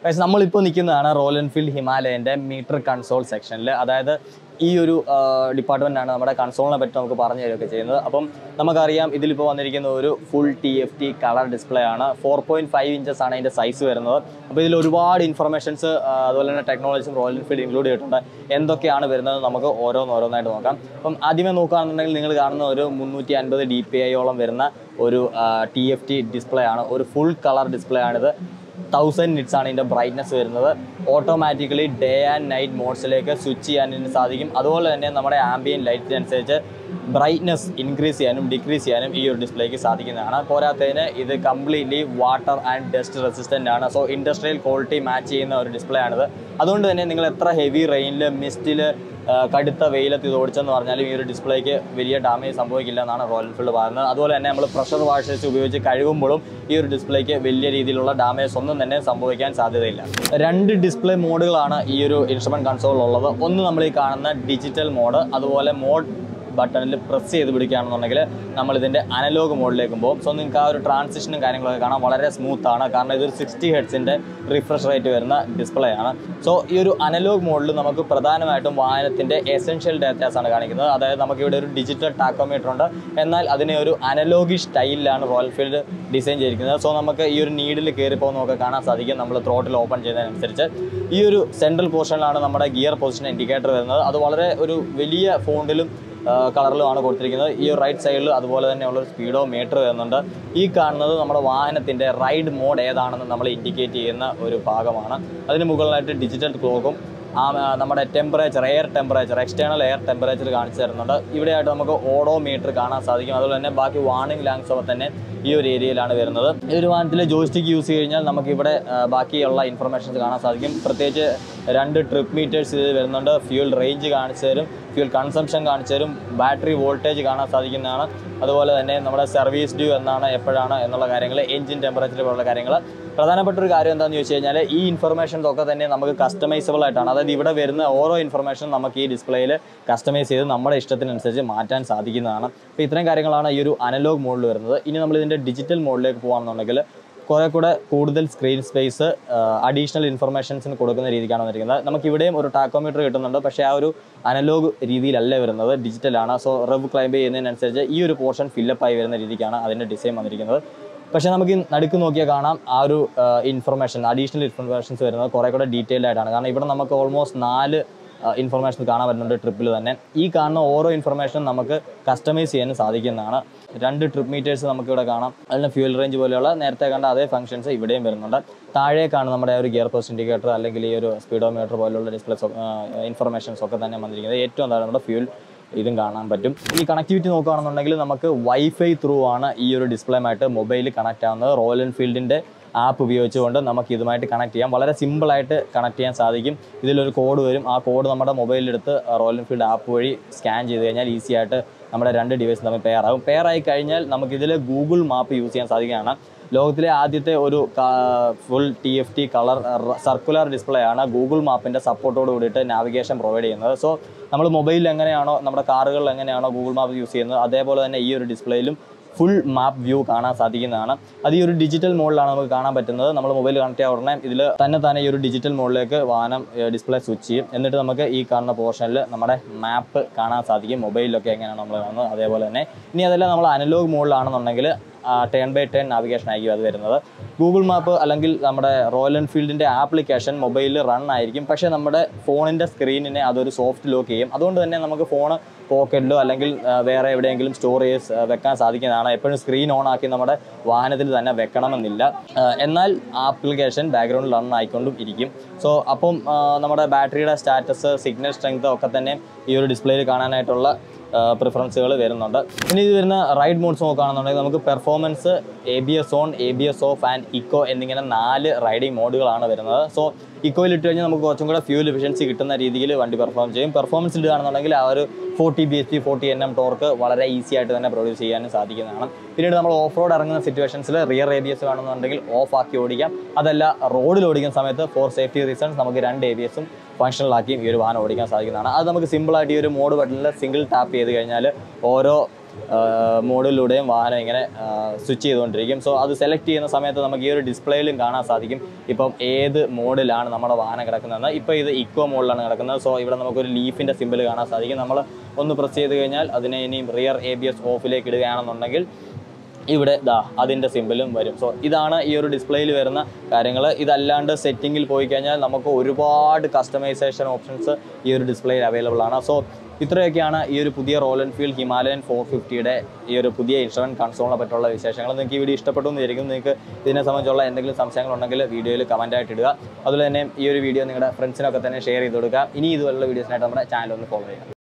പക്ഷേ നമ്മളിപ്പോൾ നിൽക്കുന്നതാണ് റോയൽ എൻഫീൽഡ് ഹിമാലയൻ്റെ മീറ്റർ കൺസോൾ സെക്ഷനിൽ അതായത് ഈ ഒരു ഡിപ്പാർട്ട്മെൻ്റ് ആണ് നമ്മുടെ കൺസോളിനെ പറ്റി നമുക്ക് പറഞ്ഞു തരികയൊക്കെ ചെയ്യുന്നത് അപ്പം നമുക്കറിയാം ഇതിലിപ്പോൾ വന്നിരിക്കുന്ന ഒരു full T F T colour display ആണ് ഫോർ പോയിൻറ്റ് ഫൈവ് ഇഞ്ചസ് ആണ് ഇതിൻ്റെ സൈസ് വരുന്നത് അപ്പോൾ ഇതിൽ ഒരുപാട് ഇൻഫർമേഷൻസ് അതുപോലെ തന്നെ ടെക്നോളജീസും റോയൽ എൻഫീൽഡ് ഇൻക്ലൂഡ് ചെയ്തിട്ടുണ്ട് എന്തൊക്കെയാണ് വരുന്നത് നമുക്ക് ഓരോന്നോരോന്നായിട്ട് നോക്കാം അപ്പം ആദ്യമേ നോക്കുകയാണെന്നുണ്ടെങ്കിൽ നിങ്ങൾ കാണുന്ന ഒരു മുന്നൂറ്റി അൻപത് ഡി പി ഐയോളം വരുന്ന ഒരു ടി എഫ് ടി ഡിസ്പ്ലേ ആണ് ഒരു ഫുൾ കളർ ഡിസ്പ്ലേ ആണിത് തൗസൻഡ് നിറ്റ്സ് ആണ് ഇതിൻ്റെ ബ്രൈറ്റ്നസ് വരുന്നത് ഓട്ടോമാറ്റിക്കലി ഡേ ആൻഡ് നൈറ്റ് മോഡ്സിലേക്ക് സ്വിച്ച് ചെയ്യാൻ ഇതിന് സാധിക്കും അതുപോലെ തന്നെ നമ്മുടെ ആംബിയൻ ലൈറ്റിനനുസരിച്ച് ബ്രൈറ്റ്നസ് ഇൻക്രീസ് ചെയ്യാനും ഡിക്രീസ് ചെയ്യാനും ഈ ഒരു ഡിസ്പ്ലേക്ക് സാധിക്കുന്നതാണ് പോരാത്തതിന് ഇത് completely water and dust resistant ആണ് സോ ഇൻഡസ്ട്രിയൽ ക്വാളിറ്റി മാച്ച് ചെയ്യുന്ന ഒരു ഡിസ്പ്ലേ ആണിത് അതുകൊണ്ട് തന്നെ നിങ്ങൾ എത്ര ഹെവി റെയിനിൽ മിസ്റ്റിൽ കടുത്ത വെയിലത്ത് ഇത് ഓടിച്ചെന്ന് പറഞ്ഞാലും ഈ ഒരു ഡിസ്പ്ലേക്ക് വലിയ ഡാമേജ് സംഭവിക്കില്ല എന്നാണ് റോയൽ എൻഫീൽഡ് പറയുന്നത് അതുപോലെ തന്നെ നമ്മൾ പ്രഷർ വാഷേഴ്സ് ഉപയോഗിച്ച് കഴുകുമ്പോഴും ഈ ഒരു ഡിസ്പ്ലേക്ക് വലിയ രീതിയിലുള്ള ഡാമേജ് ഒന്നും തന്നെ സംഭവിക്കാൻ സാധ്യതയില്ല രണ്ട് ഡിസ്പ്ലേ മോഡുകളാണ് ഈ ഒരു ഇൻസ്ട്രുമെൻറ്റ് കൺസോളിൽ ഉള്ളത് ഒന്ന് നമ്മൾ ഈ കാണുന്ന ഡിജിറ്റൽ മോഡ് അതുപോലെ മോഡ് ബട്ടണിൽ പ്രസ് ചെയ്ത് പിടിക്കുകയാണെന്നുണ്ടെങ്കിൽ നമ്മൾ ഇതിൻ്റെ അനലോഗ് മോഡിലേക്ക് പോകും സോ നിങ്ങൾക്ക് ആ ഒരു ട്രാൻസിഷനും കാര്യങ്ങളൊക്കെ കാണാൻ വളരെ സ്മൂത്ത് ആണ് കാരണം ഇതൊരു സിക്സ്റ്റി ഹെഡ്സിൻ്റെ റിഫ്രഷ് റേറ്റ് വരുന്ന ഡിസ്പ്ലേ ആണ് സോ ഈ ഒരു അനലോഗ് മോഡിൽ നമുക്ക് പ്രധാനമായിട്ടും വാഹനത്തിൻ്റെ എസെൻഷ്യൽ ഡേറ്റാസ് ആണ് കാണിക്കുന്നത് അതായത് നമുക്ക് ഇവിടെ ഒരു ഡിജിറ്റൽ ടാക്കോമീറ്റർ ഉണ്ട് എന്നാൽ അതിനെ ഒരു അനലോഗി സ്റ്റൈലിലാണ് റോയൽ ഫീൽഡ് ഡിസൈൻ ചെയ്തിരിക്കുന്നത് സോ നമുക്ക് ഈ ഒരു നീഡിൽ കയറി പോകുന്നതൊക്കെ കാണാൻ സാധിക്കും നമ്മൾ ത്രോട്ടിൽ ഓപ്പൺ ചെയ്യുന്നതിനനുസരിച്ച് ഈ ഒരു സെൻട്രൽ പോർഷനിലാണ് നമ്മുടെ ഗിയർ പൊസിഷൻ ഇൻഡിക്കേറ്റർ വരുന്നത് അത് വളരെ ഒരു വലിയ ഫോണ്ടിലും കളറിലുമാണ് കൊടുത്തിരിക്കുന്നത് ഈ റൈറ്റ് സൈഡിൽ അതുപോലെ തന്നെയുള്ള ഒരു സ്പീഡോ മീറ്റർ വരുന്നുണ്ട് ഈ കാണുന്നത് നമ്മുടെ വാഹനത്തിൻ്റെ റൈഡ് മോഡ് ഏതാണെന്ന് നമ്മൾ ഇൻഡിക്കേറ്റ് ചെയ്യുന്ന ഒരു ഭാഗമാണ് അതിന് മുകളിലായിട്ട് ഡിജിറ്റൽ ക്ലോക്കും ആ ആ, നമ്മുടെ temperature air temperature external air temperature കാണിച്ചു തരുന്നുണ്ട് ഇവിടെയായിട്ട് നമുക്ക് ഓഡോ മീറ്റർ കാണാൻ സാധിക്കും അതുപോലെ തന്നെ ബാക്കി വാർണിംഗ് ലാങ്സ് ഒക്കെ തന്നെ ഈ ഒരു ഏരിയയിലാണ് വരുന്നത് ഈ ഒരു വാഹനത്തിൽ ജോയിസ്റ്റിക് യൂസ് ചെയ്ത് കഴിഞ്ഞാൽ നമുക്ക് ഇവിടെ ആ, ബാക്കിയുള്ള ഇൻഫർമേഷൻസ് കാണാൻ സാധിക്കും പ്രത്യേകിച്ച് രണ്ട് ട്രിപ്പ് മീറ്റേഴ്സ് ഇത് വരുന്നുണ്ട് ഫ്യൂൽ റേഞ്ച് കാണിച്ചു തരും ഫ്യൂൽ കൺസംഷൻ കാണിച്ചു തരും ബാറ്ററി വോൾട്ടേജ് കാണാൻ സാധിക്കുന്നതാണ് അതുപോലെ തന്നെ നമ്മുടെ സർവീസ് ഡ്യൂ എന്നാണ് എപ്പോഴാണ് എന്നുള്ള കാര്യങ്ങൾ എഞ്ചിൻ ടെമ്പറേച്ചർ പോലുള്ള കാര്യങ്ങൾ പ്രധാനപ്പെട്ട ഒരു കാര്യം എന്താണെന്ന് ചോദിച്ചു കഴിഞ്ഞാൽ ഈ ഇൻഫർമേഷൻസ് ഒക്കെ തന്നെ നമുക്ക് കസ്റ്റമൈസബിൾ ആയിട്ടാണ് അതായത് ഇവിടെ വരുന്ന ഓരോ ഇൻഫർമേഷനും നമുക്ക് ഈ ഡിസ്പ്ലേയിൽ കസ്റ്റമൈസ് ചെയ്ത് നമ്മുടെ ഇഷ്ടത്തിനനുസരിച്ച് മാറ്റാൻ സാധിക്കുന്നതാണ് അപ്പോൾ ഇത്രയും കാര്യങ്ങളാണ് ഈ ഒരു അനലോഗ് മോഡിൽ വരുന്നത് ഇനി നമ്മൾ ഇതിൻ്റെ ഡിജിറ്റൽ മോഡിലേക്ക് പോകുകയാണെന്നുണ്ടെങ്കിൽ കുറേ കൂടെ കൂടുതൽ സ്ക്രീൻ സ്പേസ് അഡീഷണൽ ഇൻഫർമേഷൻസിന് കൊടുക്കുന്ന രീതിക്കാണ് വന്നിരിക്കുന്നത് നമുക്ക് ഇവിടെയും ഒരു ടാക്കോമീറ്റർ കിട്ടുന്നുണ്ട് പക്ഷേ ആ ഒരു അനലോഗ് രീതിയിലല്ല വരുന്നത് ഡിജിറ്റലാണ് സോ റെവ് ക്ലൈംബ് ചെയ്യുന്നതിനനുസരിച്ച് ഈ ഒരു പോർഷൻ ഫില്ലപ്പ് ആയി വരുന്ന രീതിക്കാണ് അതിൻ്റെ ഡിസൈൻ വന്നിരിക്കുന്നത് പക്ഷേ നമുക്ക് ഈ നടുക്ക് നോക്കിയാൽ കാണാം ആ ഒരു ഇൻഫർമേഷൻ അഡീഷണൽ ഇൻഫർമേഷൻസ് വരുന്നത് കുറേ കൂടെ ഡീറ്റെയിൽഡ് ആയിട്ടാണ് കാരണം ഇവിടെ നമുക്ക് ഓൾമോസ്റ്റ് നാല് ഇൻഫർമേഷൻ കാണാൻ പറ്റുന്നുണ്ട് ട്രിപ്പിൽ തന്നെ ഈ കാണുന്ന ഓരോ ഇൻഫർമേഷനും നമുക്ക് കസ്റ്റമൈസ് ചെയ്യാൻ സാധിക്കുന്നതാണ് രണ്ട് ട്രിപ്പ് മീറ്റേഴ്സ് നമുക്ക് ഇവിടെ കാണാം അതിന് ഫ്യൂൽ റേഞ്ച് പോലെയുള്ള നേരത്തെ കണ്ട അതേ ഫംഗ്ഷൻസ് ഇവിടെയും വരുന്നുണ്ട് താഴേക്കാണ് നമ്മുടെ ആ ഒരു ഗിയർ പോസ്റ്റ് ഇൻഡിക്കേറ്റർ അല്ലെങ്കിൽ ഈ ഒരു സ്പീഡോമീറ്റർ പോലുള്ള ഡിസ്പ്ലേസ് ഇൻഫർമേഷൻസ് ഒക്കെ തന്നെ വന്നിരിക്കുന്നത് ഏറ്റവും താഴെ നമ്മുടെ ഫ്യൂൽ ഇതും കാണാൻ പറ്റും ഈ കണക്ടിവിറ്റി നോക്കുകയാണെന്നുണ്ടെങ്കിൽ നമുക്ക് വൈഫൈ ത്രൂ ആണ് ഈ ഒരു ഡിസ്പ്ലേമായിട്ട് മൊബൈലിൽ കണക്ട് ആവുന്നത് റോയൽ എൻഫീൽഡിൻ്റെ ആപ്പ് ഉപയോഗിച്ചുകൊണ്ട് നമുക്ക് ഇതുമായിട്ട് കണക്ട് ചെയ്യാം വളരെ സിമ്പിളായിട്ട് കണക്ട് ചെയ്യാൻ സാധിക്കും ഇതിലൊരു കോഡ് വരും ആ കോഡ് നമ്മുടെ മൊബൈലിലെടുത്ത് റോയൽ എൻഫീൽഡ് ആപ്പ് വഴി സ്കാൻ ചെയ്ത് കഴിഞ്ഞാൽ ഈസി ആയിട്ട് നമ്മുടെ രണ്ട് ഡിവൈസ് തമ്മിൽ പെയർ ആകും പെയർ ആയി കഴിഞ്ഞാൽ നമുക്കിതിൽ ഗൂഗിൾ മാപ്പ് യൂസ് ചെയ്യാൻ സാധിക്കുകയാണ് ലോകത്തിലെ ആദ്യത്തെ ഒരു full T F T colour circular display ആണ് ഗൂഗിൾ മാപ്പിൻ്റെ സപ്പോർട്ടോട് കൂടിയിട്ട് നാവിഗേഷൻ പ്രൊവൈഡ് ചെയ്യുന്നത് സോ നമ്മൾ മൊബൈലിൽ എങ്ങനെയാണോ നമ്മുടെ കാറുകളിൽ എങ്ങനെയാണോ ഗൂഗിൾ മാപ്പ് യൂസ് ചെയ്യുന്നത് അതേപോലെ തന്നെ ഈ ഒരു ഡിസ്പ്ലേയിലും ഫുൾ മാപ്പ് വ്യൂ കാണാൻ സാധിക്കുന്നതാണ് അത് ഈ ഒരു ഡിജിറ്റൽ മോഡിലാണ് നമുക്ക് കാണാൻ പറ്റുന്നത് നമ്മൾ മൊബൈൽ കണക്ട് ചെയ്യാൻ ഉടനെ ഇതിൽ തന്നെ തന്നെ ഈ ഒരു ഡിജിറ്റൽ മോഡിലേക്ക് വാഹനം ഡിസ്പ്ലേ സ്വിച്ച് ചെയ്യും എന്നിട്ട് നമുക്ക് ഈ കാണുന്ന പോർഷനിൽ നമ്മുടെ മാപ്പ് കാണാൻ സാധിക്കും മൊബൈലിലൊക്കെ എങ്ങനെയാണ് നമ്മൾ കാണുന്നത് അതേപോലെ തന്നെ ഇനി അതെല്ലാം നമ്മൾ അനലോഗ് മോഡിലാണെന്നുണ്ടെങ്കിൽ ടേൺ ബൈ ടേൺ നാവിഗേഷൻ ആയിരിക്കും അത് വരുന്നത് ഗൂഗിൾ മാപ്പ് അല്ലെങ്കിൽ നമ്മുടെ റോയൽ എൻഫീൽഡിൻ്റെ ആപ്ലിക്കേഷൻ മൊബൈലിൽ റൺ ആയിരിക്കും പക്ഷേ നമ്മുടെ ഫോണിൻ്റെ സ്ക്രീനിനെ അതൊരു സോഫ്റ്റ് ലോക്ക് ചെയ്യും അതുകൊണ്ട് തന്നെ നമുക്ക് ഫോൺ പോക്കറ്റിലോ അല്ലെങ്കിൽ ആ, വേറെ എവിടെയെങ്കിലും സ്റ്റോർ ചെയ്ത് സ് വെക്കാൻ സാധിക്കുന്നതാണ് എപ്പോഴും സ്ക്രീൻ ഓൺ ആക്കി നമ്മുടെ വാഹനത്തിൽ തന്നെ വെക്കണമെന്നില്ല ആ, എന്നാൽ ആപ്ലിക്കേഷൻ ബാക്ക്ഗ്രൗണ്ടിൽ റൺ ആയിക്കൊണ്ടും ഇരിക്കും സോ അപ്പം ആ, നമ്മുടെ ബാറ്ററിയുടെ സ്റ്റാറ്റസ് സിഗ്നൽ സ്ട്രെങ്ത് ഒക്കെ തന്നെ ഈ ഒരു ഡിസ്പ്ലേയിൽ കാണാനായിട്ടുള്ള പ്രിഫറൻസുകൾ വരുന്നുണ്ട് ഇനി ഇത് വരുന്ന റൈഡ് മോഡ്സ് നോക്കുകയാണെന്നുണ്ടെങ്കിൽ നമുക്ക് performance A B S on A B S off and eco എന്നിങ്ങനെ നാല് റൈഡിംഗ് മോഡുകളാണ് വരുന്നത് സോ ഇക്കോയിൽ ഇട്ട് കഴിഞ്ഞാൽ നമുക്ക് കുറച്ചും കൂടെ ഫ്യൂൽ എഫിഷ്യൻസി കിട്ടുന്ന രീതിയിൽ വണ്ടി പെർഫോം ചെയ്യും പെർഫോമൻസ് ഇടുകയാണെന്നുണ്ടെങ്കിൽ ആ ഒരു forty B H P forty N M torque വളരെ ഈസി ആയിട്ട് തന്നെ പ്രൊഡ്യൂസ് ചെയ്യാനും സാധിക്കുന്നതാണ് പിന്നീട് നമ്മൾ ഓഫ് റോഡ് ഇറങ്ങുന്ന സിറ്റുവേഷൻസിൽ റിയർ എ ബി എസ് വേണമെന്നുണ്ടെങ്കിൽ ഓഫ് ആക്കി ഓടിക്കാം അതല്ല റോഡിൽ ഓടിക്കുന്ന സമയത്ത് ഫോർ സേഫ്റ്റി റീസൺസ് നമുക്ക് രണ്ട് എ ബി എസും ഫങ്ഷണലാക്കിയും ഈ ഒരു വാഹനം ഓടിക്കാൻ സാധിക്കുന്നതാണ് അത് നമുക്ക് സിമ്പിളായിട്ട് ഈ ഒരു മോഡ് ബട്ടണിൽ സിംഗിൾ ടാപ്പ് ചെയ്ത് കഴിഞ്ഞാൽ ഓരോ മോഡിലൂടെയും വാഹനം ഇങ്ങനെ സ്വിച്ച് ചെയ്തുകൊണ്ടിരിക്കും സോ അത് സെലക്ട് ചെയ്യുന്ന സമയത്ത് നമുക്ക് ഈ ഒരു ഡിസ്പ്ലേയിലും കാണാൻ സാധിക്കും ഇപ്പം ഏത് മോഡിലാണ് നമ്മുടെ വാഹനം കിടക്കുന്നതെന്ന് ഇപ്പോൾ ഇത് ഇക്കോ മോഡിലാണ് കിടക്കുന്നത് സോ ഇവിടെ നമുക്കൊരു ലീഫിൻ്റെ സിമ്പിൾ കാണാൻ സാധിക്കും നമ്മൾ ഒന്ന് പ്രസ് ചെയ്ത് കഴിഞ്ഞാൽ അതിനെ ഇനിയും റിയർ എ ബി എസ് ഓഫിലേക്ക് ഇടുകയാണെന്നുണ്ടെങ്കിൽ ഇവിടെ ദാ അതിൻ്റെ സിമ്പിളും വരും സോ ഇതാണ് ഈ ഒരു ഡിസ്പ്ലേയിൽ വരുന്ന കാര്യങ്ങൾ ഇതല്ലാണ്ട് സെറ്റിങ്ങിൽ പോയി കഴിഞ്ഞാൽ നമുക്ക് ഒരുപാട് കസ്റ്റമൈസേഷൻ ഓപ്ഷൻസ് ഈ ഒരു ഡിസ്പ്ലേയിൽ അവൈലബിൾ ആണ് സോ ഇത്രയൊക്കെയാണ് ഈ ഒരു പുതിയ റോയൽ എൻഫീൽഡ് ഹിമാലയൻ ഫോർ ഫിഫ്റ്റിയുടെ ഈ ഒരു പുതിയ ഇൻഷുറൻസ് കൺസോളിനെ പറ്റിയുള്ള വിശേഷങ്ങൾ നിങ്ങൾക്ക് ഈ വീഡിയോ ഇഷ്ടപ്പെട്ടു എന്ന് വിചാരിക്കും നിങ്ങൾക്ക് ഇതിനെ സംബന്ധിച്ചുള്ള എന്തെങ്കിലും സംശയങ്ങൾ ഉണ്ടെങ്കിൽ വീഡിയോയിൽ കമൻ്റ് ആയിട്ട് ഇടുക അതുപോലെ തന്നെ ഈ ഒരു വീഡിയോ നിങ്ങളുടെ ഫ്രണ്ട്സിനൊക്കെ തന്നെ ഷെയർ ചെയ്ത് കൊടുക്കുക ഇനി ഇതുപോലുള്ള വീഡിയോസിനായിട്ട് നമ്മുടെ ചാനൽ ഒന്ന് ഫോളോ ചെയ്യുക